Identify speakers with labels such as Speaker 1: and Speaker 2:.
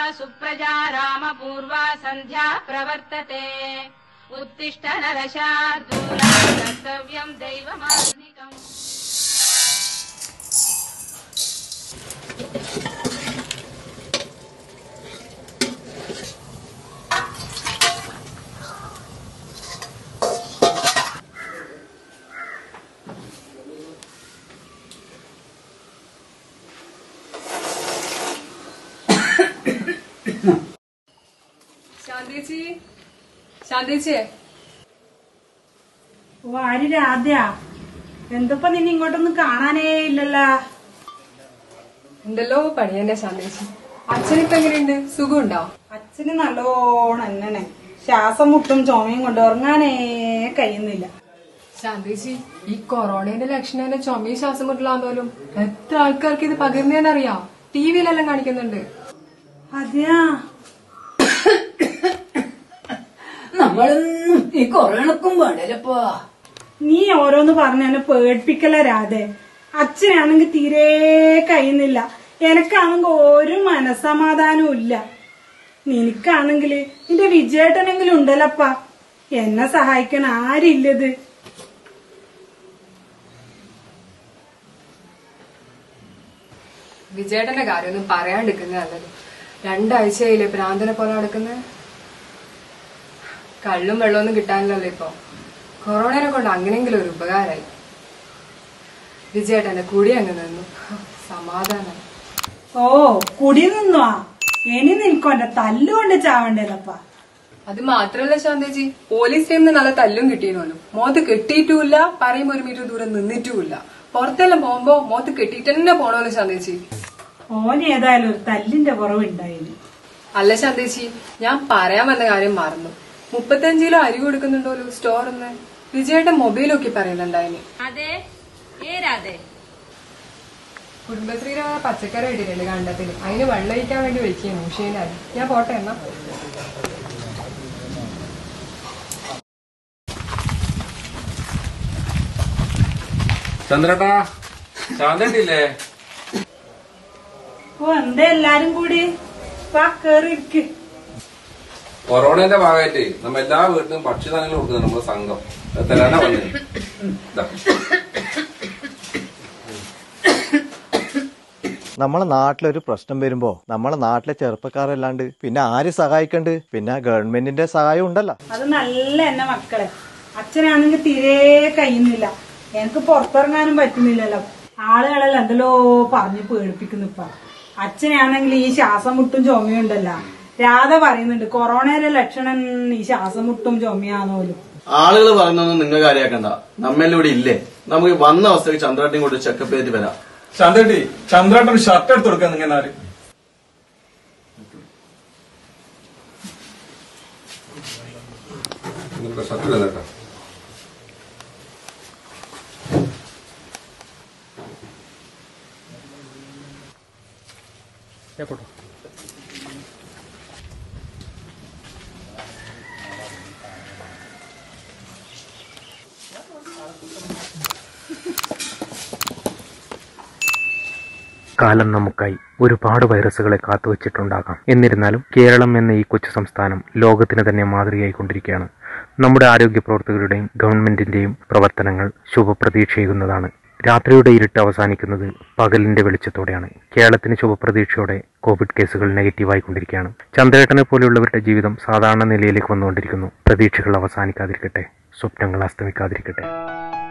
Speaker 1: सुप्रजा रामपूर्वा सन्ध्या प्रवर्तते उत्तिष्ठ नरशार्दूला कर्तव्यम् दैवमात्मिकम्
Speaker 2: ശാന്തേച്ചി ശാന്തേച്ചിയെ
Speaker 3: ഓ ആര് രാധ എന്തപ്പ നിന്നെ ഇങ്ങോട്ടൊന്നും കാണാനേ ഇല്ലല്ലോ
Speaker 2: ഉണ്ടല്ലോ പണി തന്നെ ശാന്തേച്ചി അച്ഛനിപ്പോ എങ്ങനെയുണ്ട് സുഖമുണ്ടോ
Speaker 3: അച്ഛന് നല്ലോണം എന്നെ ശ്വാസം മുട്ടും ചുമയും കൊണ്ട് ഉറങ്ങാനേ കഴിയുന്നില്ല
Speaker 2: ശാന്തേച്ചി ഈ കൊറോണയുടെ ലക്ഷണം തന്നെ ചുമയും ശ്വാസം മുട്ടില്ലാന്നോലും എത്ര ആൾക്കാർക്ക് ഇത് പകരുന്നതെന്നറിയാം ടി വിയിലെല്ലാം കാണിക്കുന്നുണ്ട്
Speaker 3: അതെയാ
Speaker 4: നമ്മളൊന്നും ഈ കൊറോണക്കും പാടില്ലപ്പാ
Speaker 3: നീ ഓരോന്ന് പറഞ്ഞ എന്നെ പേടിപ്പിക്കല രാധെ അച്ഛനാണെങ്കിൽ തീരെ കഴിയുന്നില്ല എനക്കാണെങ്കിൽ ഒരു മനസമാധാനവും ഇല്ല നിനക്കാണെങ്കിൽ നിന്റെ വിജയേട്ടനെങ്കിലും ഉണ്ടല്ലപ്പാ എന്നെ സഹായിക്കാൻ ആരില്ലത്
Speaker 2: വിജയേട്ടന്റെ കാര്യമൊന്നും പറയാണ്ടിരിക്കുന്നത് നല്ലത് രണ്ടാഴ്ചയായില്ലേ ഭ്രാന്തനെ പോലെ നടക്കുന്നത് കള്ളും വെള്ളമൊന്നും കിട്ടാനില്ലല്ലോ ഇപ്പൊ കൊറോണനെ കൊണ്ട് അങ്ങനെയെങ്കിലും ഒരു ഉപകാരമായി വിജയേട്ടന്റെ കൂടി അങ്ങ് നിന്നു സമാധാനം
Speaker 3: ഓ കുടി നിന്നോ ഇനി നിനക്കോ എന്റെ തല്ലുകൊണ്ട് ചാവണ്ടേലപ്പാ
Speaker 2: അത് മാത്രല്ല ശാന്തേജി പോലീസ് ടീമിന് നല്ല തല്ലും കിട്ടിയിരുന്നു മോത്ത് കെട്ടിയിട്ടുമില്ല പറയുമ്പോ ഒരു മീറ്റർ ദൂരം നിന്നിട്ടുമില്ല പുറത്തെല്ലാം പോകുമ്പോ മോത്ത് കെട്ടിയിട്ട് തന്നെ പോണോല്ലോ ശാന്തേജി
Speaker 3: ഓൻ ഏതായാലും ഒരു തല്ലിന്റെ കുറവുണ്ടായിന്
Speaker 2: അല്ല ശാന്തേച്ചി ഞാൻ പറയാൻ വന്ന കാര്യം മറന്നു മുപ്പത്തഞ്ച് കിലോ അരി കൊടുക്കുന്നുണ്ടല്ലോ സ്റ്റോറിന്ന് വിജയേട്ടൻ മൊബൈലൊക്കെ പറയുന്നുണ്ടായിന്
Speaker 1: അതെ ഏരാതെ
Speaker 2: കുടുംബശ്രീയുടെ പച്ചക്കറി ഇട്ടിട്ടുണ്ട് കണ്ടത്തിന് അതിന് വെള്ളം ഒഴിക്കാൻ വേണ്ടി വിളിക്കുന്നു ഉഷേനായി ഞാൻ പോട്ടെ എന്നാ
Speaker 5: ചന്ദ്രട്ടാ ശാന്തണ്ടില്ലേ
Speaker 3: ഓ എന്താ എല്ലാരും കൂടി വാ കേറി ഇരിക്ക്
Speaker 5: കൊറോണന്റെ ഭാഗമായിട്ട് നമ്മ എല്ലാ വീട്ടിലും ഭക്ഷ്യധാന്യങ്ങൾ കൊടുക്കുന്നുണ്ട് നമ്മുടെ സംഘം അത് തരാനാ പറഞ്ഞത് ഇതാ.
Speaker 6: നമ്മളെ നാട്ടിലൊരു പ്രശ്നം വരുമ്പോ നമ്മളെ നാട്ടിലെ ചെറുപ്പക്കാരല്ലാണ്ട് പിന്നെ ആര് സഹായിക്കണ്ട് പിന്നെ ഗവൺമെന്റിന്റെ സഹായം ഉണ്ടല്ലോ
Speaker 3: അത് നല്ല എന്നെ മക്കളെ അച്ഛനാണെങ്കിൽ തീരെ കഴിയുന്നില്ല എനിക്ക് പുറത്തിറങ്ങാനും പറ്റുന്നില്ലല്ലോ ആളുകളെല്ലാം എന്തെല്ലോ പറഞ്ഞ് പേടിപ്പിക്കുന്നു ഇപ്പൊ അച്ഛനാണെങ്കിൽ ഈ ശ്വാസം മുട്ടും ചുമയും ഉണ്ടല്ലോ രാധ പറയുന്നുണ്ട് കൊറോണയുടെ ലക്ഷണം ഈ ശ്വാസം മുട്ടും ചുമയാന്നോലും
Speaker 7: ആളുകൾ പറയുന്നൊന്നും നിങ്ങൾ കാര്യാക്കണ്ട നമ്മെല്ലാം ഇവിടെ ഇല്ലേ നമുക്ക് വന്ന അവസ്ഥയ്ക്ക് ചന്ദ്രാട്ടിയും കൊണ്ട് ചെക്കപ്പ് ചെയ്തിട്ട് വരാം
Speaker 8: ചന്ദ്രട്ടി ചന്ദ്രേട്ടൻ ഷർട്ട് എടുത്ത് കൊടുക്കാൻ നിങ്ങൾ ആര്
Speaker 5: നിങ്ങളുടെ ഷർട്ട് ഇടുന്ന കേട്ടോ
Speaker 9: കാലം നമുക്കായി ഒരുപാട് വൈറസുകളെ കാത്തുവച്ചിട്ടുണ്ടാകാം എന്നിരുന്നാലും കേരളം എന്ന ഈ കൊച്ചു സംസ്ഥാനം ലോകത്തിന് തന്നെ മാതൃകയായിക്കൊണ്ടിരിക്കുകയാണ് നമ്മുടെ ആരോഗ്യ പ്രവർത്തകരുടെയും ഗവൺമെന്റിന്റെയും പ്രവർത്തനങ്ങൾ ശുഭപ്രതീക്ഷയേകുന്നതാണ് രാത്രിയുടെ ഇരുട്ട് അവസാനിക്കുന്നത് പകലിന്റെ വെളിച്ചത്തോടെയാണ് കേരളത്തിന് ശുഭപ്രതീക്ഷയോടെ കോവിഡ് കേസുകൾ നെഗറ്റീവായിക്കൊണ്ടിരിക്കുകയാണ് ചന്ദ്രേട്ടനെ പോലെയുള്ളവരുടെ ജീവിതം സാധാരണ നിലയിലേക്ക് വന്നുകൊണ്ടിരിക്കുന്നു പ്രതീക്ഷകൾ അവസാനിക്കാതിരിക്കട്ടെ സ്വപ്നങ്ങൾ അസ്തമിക്കാതിരിക്കട്ടെ